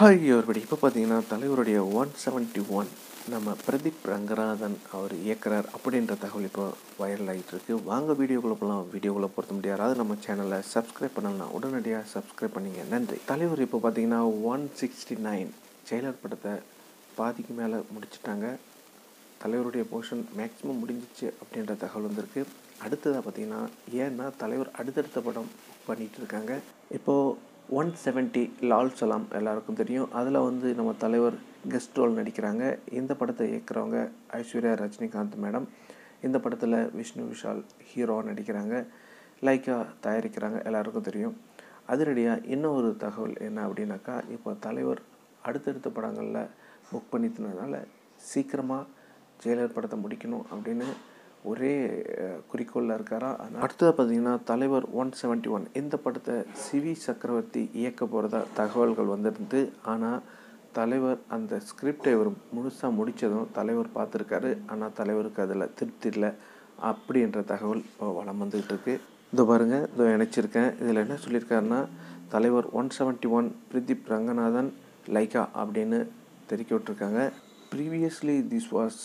hi everybody இப்போ பார்த்தீங்கன்னா தலைவருடைய ஒன் செவன்ட்டி ஒன் நம்ம பிரதீப் ரங்கநாதன் அவர் இயக்குறார் அப்படின்ற தகவல் இப்போ வைரல் ஆகிட்டு இருக்கு வாங்க வீடியோக்குள்ளே போகலாம் வீடியோக்குள்ளே பொறுத்த முடியாது யாராவது நம்ம சேனலை சப்ஸ்கிரைப் பண்ணலாம் உடனடியாக சப்ஸ்கிரைப் பண்ணிங்க நன்றி தலைவர் இப்போ பார்த்தீங்கன்னா ஒன் சிக்ஸ்டி நைன் ஜெயிலர் படத்தை பாதிக்கு மேலே முடிச்சிட்டாங்க தலைவருடைய போர்ஷன் மேக்ஸிமம் முடிஞ்சிச்சு அப்படின்ற தகவல் வந்திருக்கு அடுத்ததாக பார்த்தீங்கன்னா ஏன்னா தலைவர் அடுத்தடுத்த படம் பண்ணிகிட்டு இருக்காங்க இப்போது ஒன் செவன்ட்டி லால் சலாம் எல்லாருக்கும் தெரியும் அதில் வந்து நம்ம தலைவர் கெஸ்ட் ரோல் நடிக்கிறாங்க இந்த படத்தை இயக்குறவங்க ஐஸ்வர்யா ரஜினிகாந்த் மேடம் இந்த படத்தில் விஷ்ணு விஷால் ஹீரோவாக நடிக்கிறாங்க லைக்கா தயாரிக்கிறாங்க எல்லாருக்கும் தெரியும் அதிரடியாக இன்னும் ஒரு தகவல் என்ன அப்படின்னாக்கா இப்போ தலைவர் அடுத்தடுத்த படங்களில் புக் பண்ணிட்டதுனால சீக்கிரமாக ஜெயலலிதா படத்தை முடிக்கணும் அப்படின்னு ஒரே குறிக்கோளில் இருக்காரா அடுத்தது பார்த்தீங்கன்னா தலைவர் ஒன் செவன்ட்டி ஒன் இந்த படத்தை சிவி சக்கரவர்த்தி இயக்க போகிறதா தகவல்கள் வந்திருந்து ஆனால் தலைவர் அந்த ஸ்கிரிப்டை இவர் முழுசாக முடித்ததும் தலைவர் பார்த்துருக்காரு ஆனால் தலைவருக்கு அதில் திருப்தி இல்லை அப்படின்ற தகவல் இப்போ வளம் வந்துகிட்டு இருக்கு இதோ பாருங்கள் இதோ இணைச்சிருக்கேன் இதில் என்ன சொல்லியிருக்காருன்னா தலைவர் one seventy one Pradeep Ranganathan Lyca அப்படின்னு தெரிவிக்க விட்டுருக்காங்க previously this was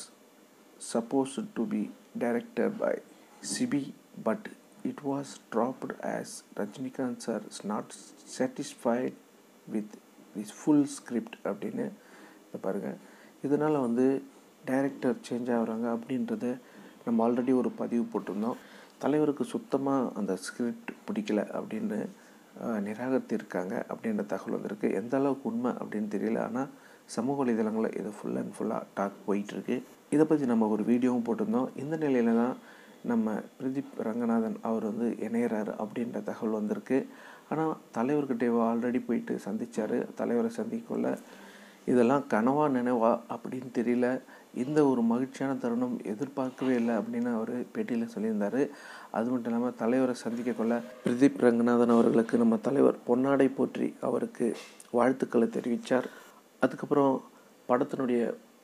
supposed to be directed by Sibi, but it was dropped as Rajinikanth sir is not satisfied with this full script அப்படின்னு இதை பாருங்கள் இதனால் வந்து டைரக்டர் சேஞ்ச் ஆகுறாங்க அப்படின்றத நம்ம ஆல்ரெடி ஒரு பதிவு போட்டிருந்தோம் தலைவருக்கு சுத்தமாக அந்த ஸ்கிரிப்ட் பிடிக்கல அப்படின்னு நிராகரித்திருக்காங்க அப்படின்ற தகவல் வந்திருக்கு எந்த அளவுக்கு உண்மை அப்படின்னு தெரியல ஆனால் சமூக வலைதளங்களில் இது ஃபுல் அண்ட் ஃபுல்லாக டாக் போயிட்டுருக்கு இதை பற்றி நம்ம ஒரு வீடியோவும் போட்டிருந்தோம் இந்த நிலையில தான் நம்ம பிரதீப் ரங்கநாதன் அவர் வந்து இணையிறாரு அப்படின்ற தகவல் வந்திருக்கு ஆனால் தலைவர்கிட்ட ஆல்ரெடி போயிட்டு சந்தித்தார் தலைவரை சந்திக்கொள்ள இதெல்லாம் கனவா நினைவா அப்படின்னு தெரியல இந்த ஒரு மகிழ்ச்சியான தருணம் எதிர்பார்க்கவே இல்லை அப்படின்னு அவர் பேட்டியில் சொல்லியிருந்தார் அது மட்டும் இல்லாமல் தலைவரை சந்திக்க கொள்ள பிரதீப் ரங்கநாதன் அவர்களுக்கு நம்ம தலைவர் பொன்னாடை போற்றி அவருக்கு வாழ்த்துக்களை தெரிவித்தார் அதுக்கப்புறம் படத்தினுடைய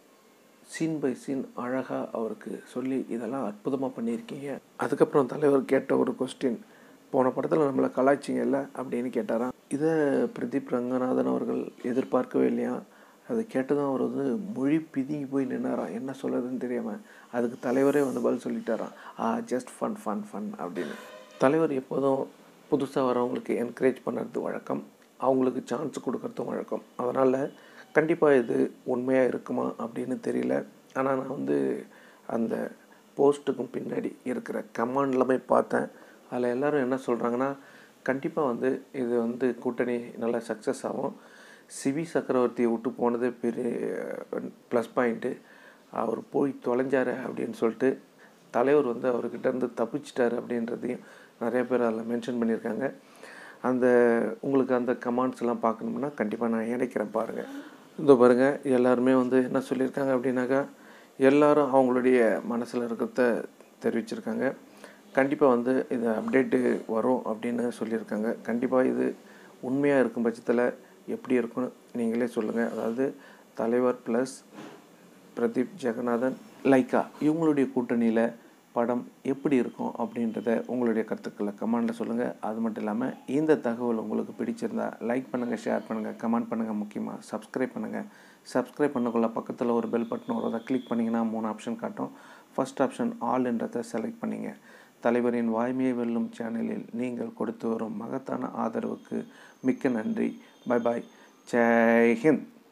சீன் பை சீன் அழகாக அவருக்கு சொல்லி இதெல்லாம் அற்புதமாக பண்ணியிருக்கீங்க அதுக்கப்புறம் தலைவர் கேட்ட ஒரு கொஸ்டின் போன படத்தில் நம்மளை கலாய்ச்சிங்கல்ல அப்படின்னு கேட்டாராம் இதை பிரதீப் ரங்கநாதன் அவர்கள் எதிர்பார்க்கவே இல்லையா அது கேட்டதும் அவர் வந்து மொழி பிதுங்கி போய் நின்னாராம் என்ன சொல்கிறதுன்னு தெரியாமல் அதுக்கு தலைவரே வந்து பதில் சொல்லிட்டாராம் ஆ ஜஸ்ட் ஃபன் ஃபன் ஃபன் அப்படின்னு தலைவர் எப்போதும் புதுசாக வரவங்களுக்கு என்கரேஜ் பண்ணுறது வழக்கம் அவங்களுக்கு சான்ஸ் கொடுக்கறதும் வழக்கம் அதனால் கண்டிப்பாக இது உண்மையாக இருக்குமா அப்படின்னு தெரியல ஆனால் நான் வந்து அந்த போஸ்ட்டுக்கும் பின்னாடி இருக்கிற கமாண்டில் போய் பார்த்தேன் அதில் எல்லோரும் என்ன சொல்கிறாங்கன்னா கண்டிப்பாக வந்து இது வந்து கூட்டணி நல்லா சக்ஸஸ் ஆகும் சிவி சக்கரவர்த்தியை விட்டு போனது பெரிய ப்ளஸ் பாயிண்ட்டு அவர் போய் தொலைஞ்சார் அப்படின்னு சொல்லிட்டு தலைவர் வந்து அவர்கிட்ட இருந்து தப்பிச்சிட்டாரு அப்படின்றதையும் நிறைய பேர் அதில் மென்ஷன் பண்ணியிருக்காங்க அந்த உங்களுக்கு அந்த கமாண்ட்ஸ் எல்லாம் பார்க்கணும்னா கண்டிப்பாக நான் இணைக்கிறேன் பாருங்கள் இந்த பாருங்கள் எல்லாருமே வந்து என்ன சொல்லியிருக்காங்க அப்படின்னாக்கா எல்லாரும் அவங்களுடைய மனசில் இருக்கிறத தெரிவிச்சிருக்காங்க கண்டிப்பாக வந்து இது அப்டேட்டு வரும் அப்படின்னு சொல்லியிருக்காங்க கண்டிப்பாக இது உண்மையாக இருக்கும் பட்சத்தில் எப்படி இருக்கும்னு நீங்களே சொல்லுங்கள் அதாவது தலைவர் ப்ளஸ் பிரதீப் ஜெகநாதன் லைக்கா இவங்களுடைய கூட்டணியில் படம் எப்படி இருக்கும் அப்படின்றத உங்களுடைய கருத்துக்களை கமெண்டில் சொல்லுங்கள் அது மட்டும் இல்லாமல் இந்த தகவல் உங்களுக்கு பிடிச்சிருந்தா லைக் பண்ணுங்கள் ஷேர் பண்ணுங்கள் கமெண்ட் பண்ணுங்கள் முக்கியமாக சப்ஸ்கிரைப் பண்ணுங்கள் சப்ஸ்கிரைப் பண்ணக்குள்ள பக்கத்தில் ஒரு பெல் பட்டன் வரும் அதை கிளிக் பண்ணிங்கன்னா மூணு ஆப்ஷன் காட்டும் ஃபஸ்ட் ஆப்ஷன் ஆல்ன்றதை செலக்ட் பண்ணிங்க தலைவரின் வாய்மையை வெல்லும் சேனலில் நீங்கள் கொடுத்து வரும் மகத்தான ஆதரவுக்கு மிக்க நன்றி பை பாய் ஜெய் ஹிந்த்